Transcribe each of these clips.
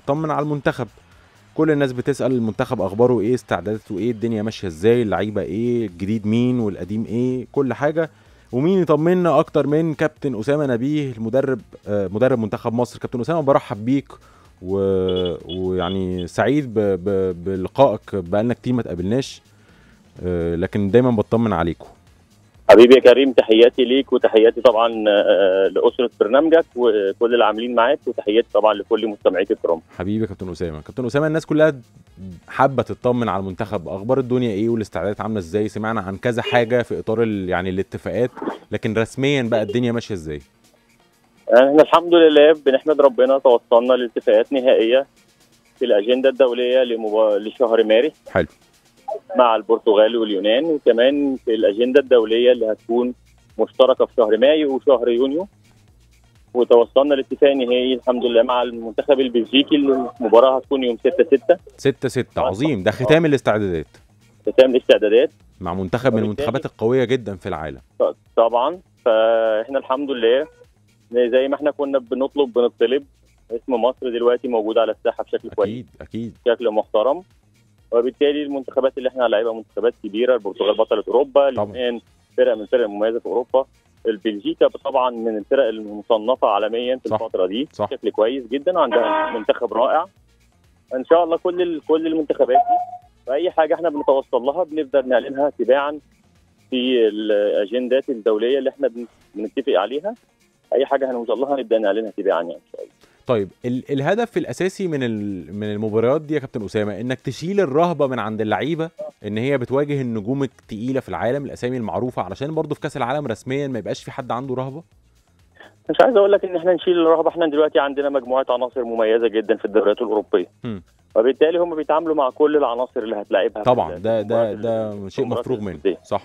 بطمن على المنتخب كل الناس بتسال المنتخب اخباره ايه استعداداته ايه الدنيا ماشيه ازاي اللعيبه ايه الجديد مين والقديم ايه كل حاجه ومين يطمنا اكتر من كابتن اسامه نبيه المدرب آه، مدرب منتخب مصر كابتن اسامه برحب بيك و... ويعني سعيد ب... ب... بلقائك بقالنا كتير ما تقابلناش آه، لكن دايما بطمن عليكم حبيبي يا كريم تحياتي ليك وتحياتي طبعا آه، لاسره برنامجك وكل العاملين معاك وتحياتي طبعا لكل مستمعيك الكرام حبيبي يا كابتن اسامه كابتن اسامه الناس كلها حابه تطمن على المنتخب اخبار الدنيا ايه والاستعدادات عامله ازاي سمعنا عن كذا حاجه في اطار ال... يعني الاتفاقات لكن رسميا بقى الدنيا ماشيه ازاي احنا الحمد لله بنحمد ربنا توصلنا لاتفاقات نهائيه في الاجنده الدوليه لمبا... لشهر مارس حلو مع البرتغال واليونان وكمان في الاجنده الدوليه اللي هتكون مشتركه في شهر مايو وشهر يونيو وتوصلنا لاتفاق نهائي الحمد لله مع المنتخب البلجيكي المباراه هتكون يوم 6 6 6 6 عظيم ده ختام الاستعدادات ختام الاستعدادات مع منتخب من المنتخبات القويه جدا في العالم طبعا فاحنا الحمد لله زي ما احنا كنا بنطلب بنطلب اسم مصر دلوقتي موجود على الساحه بشكل كويس اكيد اكيد بشكل محترم وبالتالي المنتخبات اللي احنا هنلاعبها منتخبات كبيره البرتغال بطله اوروبا اليونان فرقه من الفرق المميزه في اوروبا البلجيكا طبعا من الفرق المصنفه عالميا في صح. الفتره دي صح. بشكل كويس جدا وعندها منتخب رائع ان شاء الله كل ال- كل المنتخبات دي فاي حاجه احنا بنتوصل لها بنقدر نعلنها تباعا في الاجندات الدوليه اللي احنا بن- بنتفق عليها اي حاجه هنوصل لها نبدا نعلنها تباعا يعني ان شاء الله طيب ال الهدف الاساسي من ال من المباريات دي يا كابتن اسامه انك تشيل الرهبه من عند اللعيبه ان هي بتواجه النجوم التقيله في العالم الاسامي المعروفه علشان برضه في كاس العالم رسميا ما يبقاش في حد عنده رهبه مش عايز اقول لك ان احنا نشيل الرهبه احنا دلوقتي عندنا مجموعه عناصر مميزه جدا في الدوريات الاوروبيه مم. وبالتالي هم بيتعاملوا مع كل العناصر اللي هتلاعبها في طبعا ال- ده ده في ده المباريات شيء المباريات مفروغ منه الودية. صح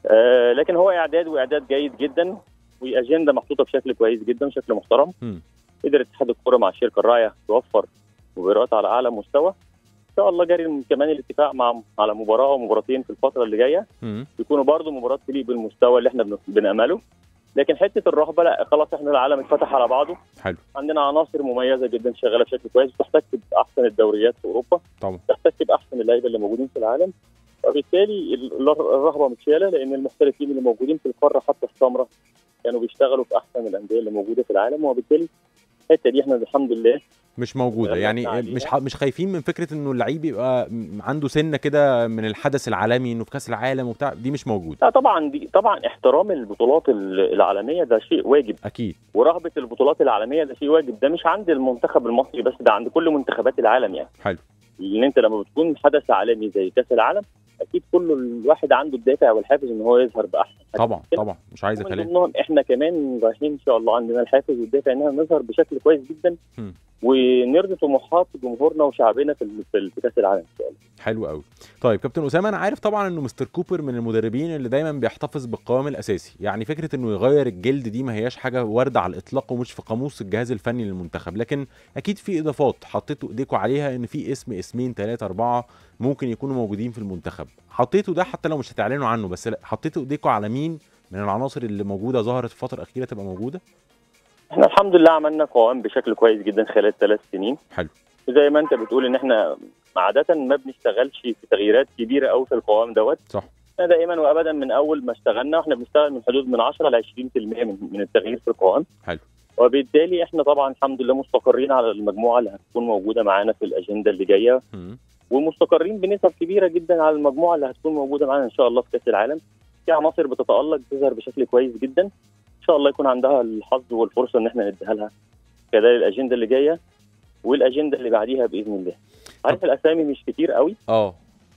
آه لكن هو اعداد واعداد جيد جدا واجنده محطوطه بشكل كويس جدا بشكل محترم مم. قدر اتحاد الكره مع الشركه الراعيه توفر مباريات على اعلى مستوى ان شاء الله جاري كمان الاتفاق مع على مباراه او مباراتين في الفتره اللي جايه مم. يكونوا برضو مباراه تليق بالمستوى اللي احنا بن- بنامله لكن حته الرهبه لا خلاص احنا العالم اتفتح على بعضه حلو عندنا عناصر مميزه جدا شغاله بشكل كويس بتحتك باحسن الدوريات في اوروبا طبعا تحتك باحسن اللعيبه اللي موجودين في العالم وبالتالي ال- الرهبه متشاله لان المحترفين اللي موجودين في القاره حتى السمراء كانوا بيشتغلوا في احسن الانديه اللي موجوده في العالم وبالتالي الحته دي احنا الحمد لله مش موجوده غلبنا يعني عليها. مش ح- مش خايفين من فكره انه اللعيب يبقى م- عنده سنه كده من الحدث العالمي انه في كاس العالم وبتاع دي مش موجوده لا طبعا دي طبعا احترام البطولات ال- العالميه ده شيء واجب اكيد ورهبه البطولات العالميه ده شيء واجب ده مش عند المنتخب المصري بس ده عند كل منتخبات العالم يعني حلو لان انت لما بتكون حدث عالمي زي كاس العالم اكيد كل الواحد عنده الدافع والحافز ان هو يظهر باحسن حاجة. طبعا طبعا مش عايزه ومن كلام ضمنهم احنا كمان رايحين ان شاء الله عندنا الحافز والدافع ان احنا نظهر بشكل كويس جدا م. ونرضي طموحات جمهورنا وشعبنا في ال- في ال- في كاس العالم ان شاء الله حلو قوي طيب كابتن اسامه انا عارف طبعا انه مستر كوبر من المدربين اللي دايما بيحتفظ بالقوام الاساسي يعني فكره انه يغير الجلد دي ما هياش حاجه وارده على الاطلاق ومش في قاموس الجهاز الفني للمنتخب لكن اكيد في اضافات حطيتوا ايديكوا عليها ان في اسم اسمين ثلاثه اربعه ممكن يكونوا موجودين في المنتخب حطيتوا ده حتى لو مش هتعلنوا عنه بس لا، حطيتوا ايديكوا على مين من العناصر اللي موجوده ظهرت في الفتره الاخيره تبقى موجوده احنا الحمد لله عملنا قوام بشكل كويس جدا خلال ثلاث سنين حلو زي ما انت بتقول ان احنا عاده ما بنشتغلش في تغييرات كبيره قوي في القوام دوت صح احنا دائما وابدا من اول ما اشتغلنا واحنا بنشتغل من حدود من 10 ل 20% من من التغيير في القوام حلو وبالتالي احنا طبعا الحمد لله مستقرين على المجموعه اللي هتكون موجوده معانا في الاجنده اللي جايه مم. ومستقرين بنسب كبيره جدا على المجموعه اللي هتكون موجوده معانا ان شاء الله في كاس العالم في عناصر بتتالق بتظهر بشكل كويس جدا ان شاء الله يكون عندها الحظ والفرصه ان احنا نديها لها خلال الاجنده اللي جايه والاجنده اللي بعديها باذن الله عارف الاسامي مش كتير قوي اه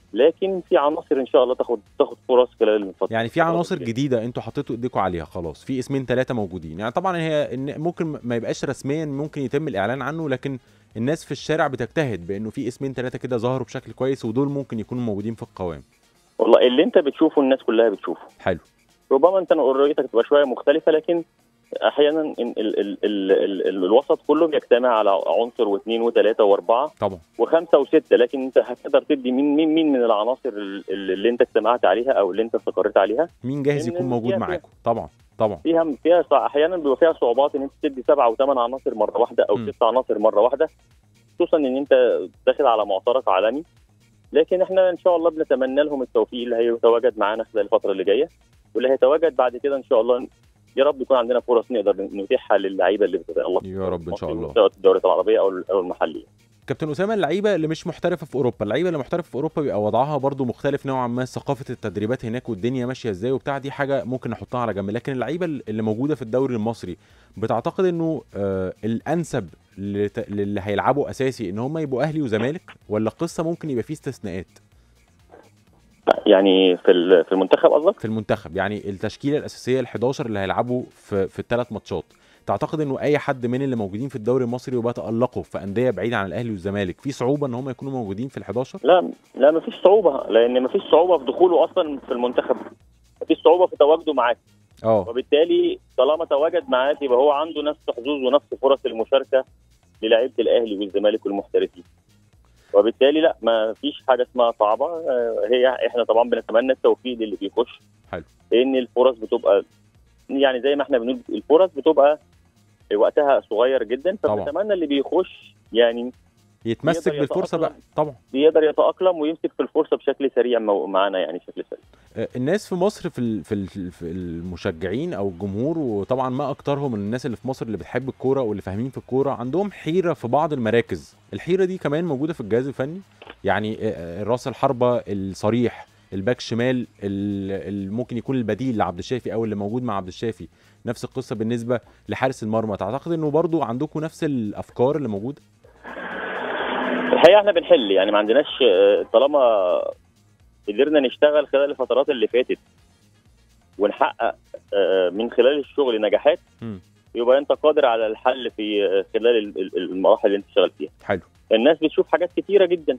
لكن في عناصر ان شاء الله تاخد تاخد فرص خلال الفتره يعني في عناصر جديده انتوا حطيتوا ايديكوا عليها خلاص في اسمين ثلاثه موجودين يعني طبعا هي إن ممكن ما يبقاش رسميا ممكن يتم الاعلان عنه لكن الناس في الشارع بتجتهد بانه في اسمين ثلاثه كده ظهروا بشكل كويس ودول ممكن يكونوا موجودين في القوام والله اللي انت بتشوفه الناس كلها بتشوفه حلو ربما انت رؤيتك تبقى شويه مختلفه لكن احيانا ال ال ال ال ال ال الوسط كله بيجتمع على عنصر واثنين وثلاثه واربعه طبعا وخمسه وسته لكن انت هتقدر تدي مين مين مين من العناصر ال- ال- اللي انت اجتمعت عليها او اللي انت استقريت عليها مين جاهز إن يكون موجود فيها- معاكم طبعا طبعا فيها فيها صع- احيانا بيبقى فيها صعوبات ان انت تدي سبعه وثمان عناصر مره واحده او م. ست عناصر مره واحده خصوصا ان انت داخل على معترك عالمي لكن احنا ان شاء الله بنتمنى لهم التوفيق اللي هيتواجد معانا خلال الفتره اللي جايه واللي هيتواجد بعد كده ان شاء الله يا رب يكون عندنا فرص نقدر نتيحها للعيبه اللي بتتالق يا رب ان شاء الله سواء في الدوريات العربيه او او المحليه كابتن اسامه اللعيبه اللي مش محترفه في اوروبا اللعيبه اللي محترفه في اوروبا بيبقى وضعها برضو مختلف نوعا ما ثقافه التدريبات هناك والدنيا ماشيه ازاي وبتاع دي حاجه ممكن نحطها على جنب لكن اللعيبه اللي موجوده في الدوري المصري بتعتقد انه آه الانسب لت- للي هيلعبوا اساسي ان هم يبقوا اهلي وزمالك ولا القصه ممكن يبقى فيه استثناءات يعني في ال- في المنتخب قصدك في المنتخب يعني التشكيله الاساسيه ال 11 اللي هيلعبوا في في الثلاث ماتشات تعتقد انه اي حد من اللي موجودين في الدوري المصري وبيتالقوا في انديه بعيده عن الاهلي والزمالك في صعوبه ان هم يكونوا موجودين في ال 11 لا لا مفيش صعوبه لان مفيش صعوبه في دخوله اصلا في المنتخب مفيش صعوبه في تواجده معاك اه وبالتالي طالما تواجد معاك يبقى هو عنده نفس حظوظ ونفس فرص المشاركه للاعيبه الاهلي والزمالك والمحترفين وبالتالي لا ما فيش حاجه اسمها صعبه آه، هي احنا طبعا بنتمنى التوفيق للي بيخش حلو. لان الفرص بتبقى يعني زي ما احنا بنقول الفرص بتبقى وقتها صغير جدا طبعا. فبنتمنى اللي بيخش يعني يتمسك يقدر بالفرصه بقى يتأقلم. طبعا يقدر يتاقلم ويمسك في الفرصه بشكل سريع مو- معانا يعني بشكل سريع آه، الناس في مصر في ال- في ال- في المشجعين او الجمهور وطبعا ما اكترهم من الناس اللي في مصر اللي بتحب الكوره واللي فاهمين في الكوره عندهم حيره في بعض المراكز الحيره دي كمان موجوده في الجهاز الفني يعني آه، آه، راس الحربه الصريح الباك شمال ال- ال- ممكن يكون البديل لعبد الشافي او اللي موجود مع عبد الشافي نفس القصه بالنسبه لحارس المرمى تعتقد انه برضو عندكم نفس الافكار اللي موجوده الحقيقه احنا بنحل يعني ما عندناش آه، طالما قدرنا نشتغل خلال الفترات اللي فاتت ونحقق آه، من خلال الشغل نجاحات مم. يبقى انت قادر على الحل في آه، خلال ال- ال- المراحل اللي انت شغال فيها حلو الناس بتشوف حاجات كتيره جدا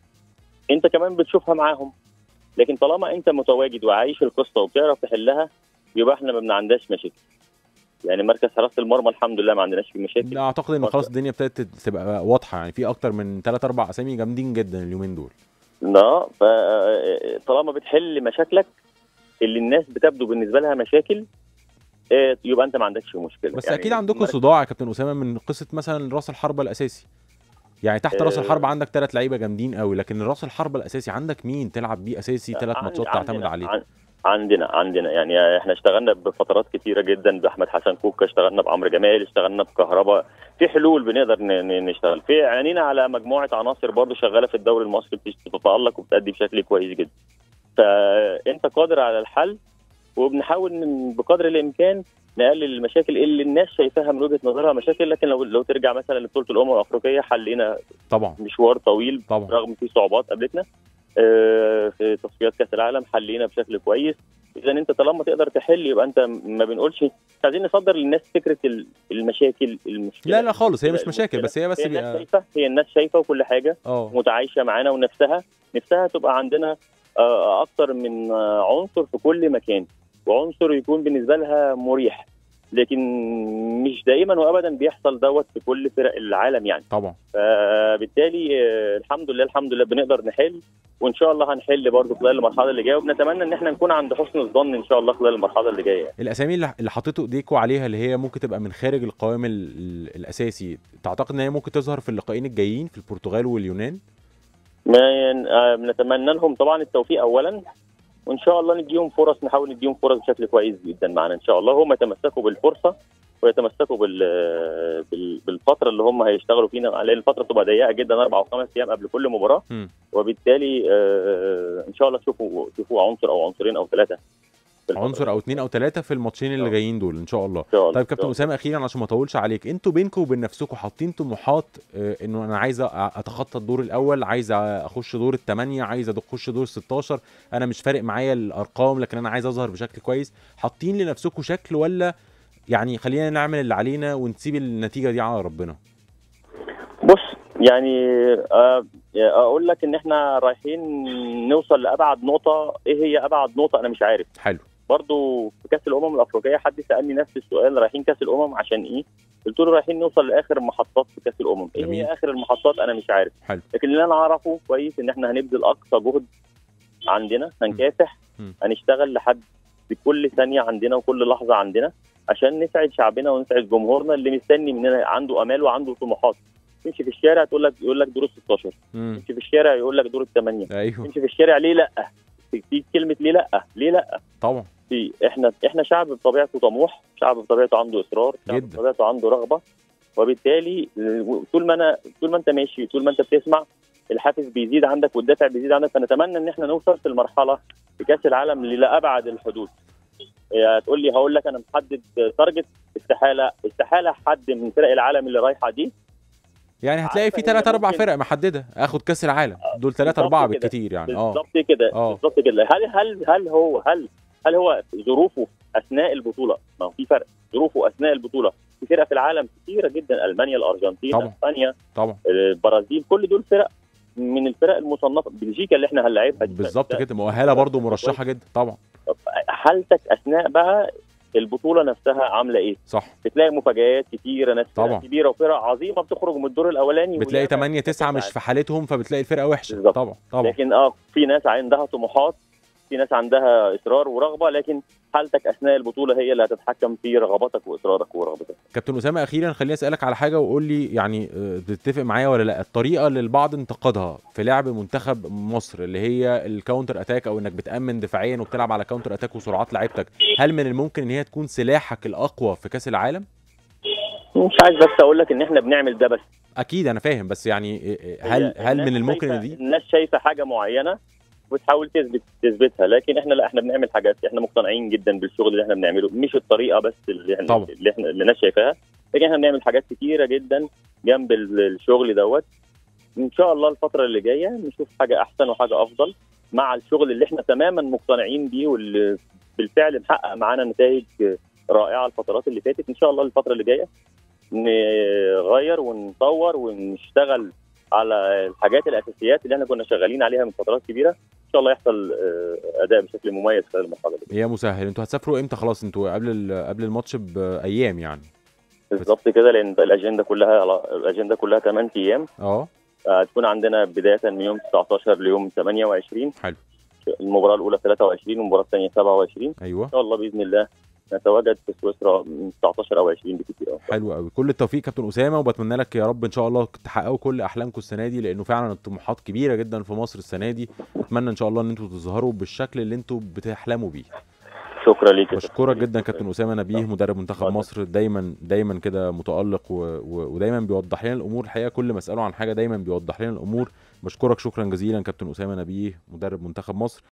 انت كمان بتشوفها معاهم لكن طالما انت متواجد وعايش القصه وبتعرف تحلها يبقى احنا ما عندناش مشاكل يعني مركز حراسه المرمى الحمد لله ما عندناش فيه مشاكل لا اعتقد ان خلاص الدنيا ابتدت تبقى واضحه يعني في اكتر من 3 4 اسامي جامدين جدا اليومين دول لا فطالما بتحل مشاكلك اللي الناس بتبدو بالنسبه لها مشاكل آه، يبقى انت ما عندكش مشكله بس يعني اكيد عندكم مركز- صداع يا كابتن اسامه من قصه مثلا راس الحربه الاساسي يعني تحت راس آه. الحربه عندك ثلاث لعيبه جامدين قوي لكن راس الحربه الاساسي عندك مين تلعب بيه اساسي ثلاث عن- ماتشات عندنا- تعتمد عليه عن- عندنا عندنا يعني احنا اشتغلنا بفترات كتيره جدا باحمد حسن كوكا اشتغلنا بعمرو جمال اشتغلنا بكهرباء في حلول بنقدر ن- ن- نشتغل في عينينا على مجموعه عناصر برضه شغاله في الدوري المصري بتش- بتتالق وبتأدي بشكل كويس جدا فانت قادر على الحل وبنحاول من بقدر الامكان نقلل المشاكل اللي الناس شايفاها من وجهه نظرها مشاكل لكن لو لو ترجع مثلا لبطوله الامم الافريقيه حلينا طبعا مشوار طويل طبعا رغم في صعوبات قابلتنا آه، في تصفيات كاس العالم حلينا بشكل كويس اذا انت طالما تقدر تحل يبقى انت ما بنقولش مش عايزين نصدر للناس فكره ال- المشاكل المشكله لا لا خالص هي مش المشكلة- مشاكل بس هي بس هي الناس بيبقى شايفه هي الناس شايفه وكل حاجه اه متعايشه معانا ونفسها نفسها تبقى عندنا آه، اكتر من آه، عنصر في كل مكان وعنصر يكون بالنسبه لها مريح لكن مش دائما وابدا بيحصل دوت في كل فرق العالم يعني طبعا فبالتالي آه، الحمد لله الحمد لله بنقدر نحل وان شاء الله هنحل برضه خلال المرحله اللي جايه وبنتمنى ان احنا نكون عند حسن الظن ان شاء الله خلال المرحله اللي جايه الاسامي اللي اللي حطيتوا ايديكوا عليها اللي هي ممكن تبقى من خارج القوام ال- ال- الاساسي تعتقد ان هي ممكن تظهر في اللقاءين الجايين في البرتغال واليونان ما ين- آه، بنتمنى لهم طبعا التوفيق اولا وان شاء الله نديهم فرص نحاول نديهم فرص بشكل كويس جدا معانا ان شاء الله هم يتمسكوا بالفرصه ويتمسكوا بال... بال... بالفتره اللي هم هيشتغلوا فينا لان الفتره بتبقى ضيقه جدا اربع او خمس ايام قبل كل مباراه مم. وبالتالي آه، ان شاء الله تشوفوا تشوفوا عنصر او عنصرين او ثلاثه في الفترة عنصر او اثنين او ثلاثه في الماتشين اللي آه. جايين دول ان شاء الله ان شاء الله طيب كابتن اسامه اخيرا عشان ما اطولش عليك انتوا بينكم وبين نفسكم حاطين طموحات آه، انه انا عايز أ- اتخطى الدور الاول عايز اخش دور الثمانيه عايز اخش دور 16 انا مش فارق معايا الارقام لكن انا عايز اظهر بشكل كويس حاطين لنفسكم شكل ولا يعني خلينا نعمل اللي علينا ونسيب النتيجه دي على ربنا بص يعني آه، اقول لك ان احنا رايحين نوصل لابعد نقطه ايه هي ابعد نقطه انا مش عارف حلو برضو في كاس الامم الافريقيه حد سالني نفس السؤال رايحين كاس الامم عشان ايه قلت له رايحين نوصل لاخر المحطات في كاس الامم ايه جميل. هي اخر المحطات انا مش عارف حلو. لكن اللي انا اعرفه كويس ان احنا هنبذل اقصى جهد عندنا هنكافح م. هنشتغل لحد بكل ثانيه عندنا وكل لحظه عندنا عشان نسعد شعبنا ونسعد جمهورنا اللي مستني مننا عنده امال وعنده طموحات تمشي في الشارع تقول لك يقول لك دور ال 16 امم تمشي في الشارع يقول لك دور الثمانيه ايوه تمشي في الشارع ليه لا في في كلمه ليه لا ليه لا طبعا في احنا احنا شعب بطبيعته طموح شعب بطبيعته عنده اصرار شعب جدا. بطبيعته عنده رغبه وبالتالي طول ما انا طول ما انت ماشي طول ما انت بتسمع الحافز بيزيد عندك والدافع بيزيد عندك فنتمنى ان احنا نوصل في المرحله في كاس العالم لابعد الحدود إيه، هتقول لي هقول لك انا محدد تارجت استحاله استحاله حد من فرق العالم اللي رايحه دي يعني هتلاقي في عارفة هي ثلاث اربع ممكن- فرق محدده اخد كاس العالم دول ثلاثة بالظبط اربعة كده. بالكتير يعني اه بالظبط كده آه. بالظبط كده هل هل هل هو هل هل هو ظروفه اثناء البطوله ما هو في فرق ظروفه اثناء البطوله في فرق في العالم كثيره جدا المانيا الارجنتين طبعا. اسبانيا طبعا البرازيل كل دول فرق من الفرق المصنفه بلجيكا اللي احنا هنلاعبها دي بالظبط ده- كده مؤهله برضو مرشحه جدا طبعا حالتك اثناء بقى البطوله نفسها عامله ايه؟ صح بتلاقي مفاجآت كتيره ناس فرق طبعا. كبيره وفرق عظيمه بتخرج من الدور الاولاني بتلاقي وياما 8 9 مش في حالتهم فبتلاقي الفرقه وحشه بالظبط. طبعا طبعا لكن اه في ناس عندها طموحات في ناس عندها اصرار ورغبه لكن حالتك اثناء البطوله هي اللي هتتحكم في رغباتك واصرارك ورغبتك كابتن اسامه اخيرا خليني اسالك على حاجه وقول لي يعني آه، تتفق معايا ولا لا الطريقه اللي البعض انتقدها في لعب منتخب مصر اللي هي الكاونتر اتاك او انك بتامن دفاعيا وبتلعب على كاونتر اتاك وسرعات لعيبتك هل من الممكن ان هي تكون سلاحك الاقوى في كاس العالم مش عايز بس اقول لك ان احنا بنعمل ده بس اكيد انا فاهم بس يعني آه، آه، هل هي هل الناس من الممكن شايفة- ان دي الناس شايفه حاجه معينه وتحاول تثبت تثبتها لكن احنا لا احنا بنعمل حاجات احنا مقتنعين جدا بالشغل اللي احنا بنعمله مش الطريقه بس اللي احنا طبعا. اللي احنا اللي الناس شايفاها لكن احنا بنعمل حاجات كتيره جدا جنب ال- الشغل دوت ان شاء الله الفتره اللي جايه نشوف حاجه احسن وحاجه افضل مع الشغل اللي احنا تماما مقتنعين بيه واللي بالفعل محقق معانا نتائج رائعه الفترات اللي فاتت ان شاء الله الفتره اللي جايه نغير ونطور ونشتغل على الحاجات الاساسيات اللي احنا كنا شغالين عليها من فترات كبيره ان شاء الله يحصل آه، اداء بشكل مميز خلال المرحله دي يا مسهل انتوا هتسافروا امتى خلاص انتوا قبل ال- قبل الماتش بايام يعني بالظبط كده لان الاجنده كلها الاجنده كلها 8 ايام اه هتكون عندنا بدايه من يوم 19 ليوم 28 حلو. المباراه الاولى 23 والمباراه الثانيه 27 ان ايوه شاء الله باذن الله نتواجد في سويسرا من 19 او 20 بكثير أوي. حلو قوي كل التوفيق كابتن اسامه وبتمنى لك يا رب ان شاء الله تحققوا كل احلامكم السنه دي لانه فعلا الطموحات كبيره جدا في مصر السنه دي اتمنى ان شاء الله ان انتوا تظهروا بالشكل اللي انتوا بتحلموا بيه شكرا ليك يا بشكرك كابتن. جدا كابتن اسامه نبيه مدرب منتخب اتفضل. مصر دايما دايما كده متالق و... و... ودايما بيوضح لنا الامور الحقيقه كل ما اساله عن حاجه دايما بيوضح لنا الامور بشكرك شكرا جزيلا كابتن اسامه نبيه مدرب منتخب مصر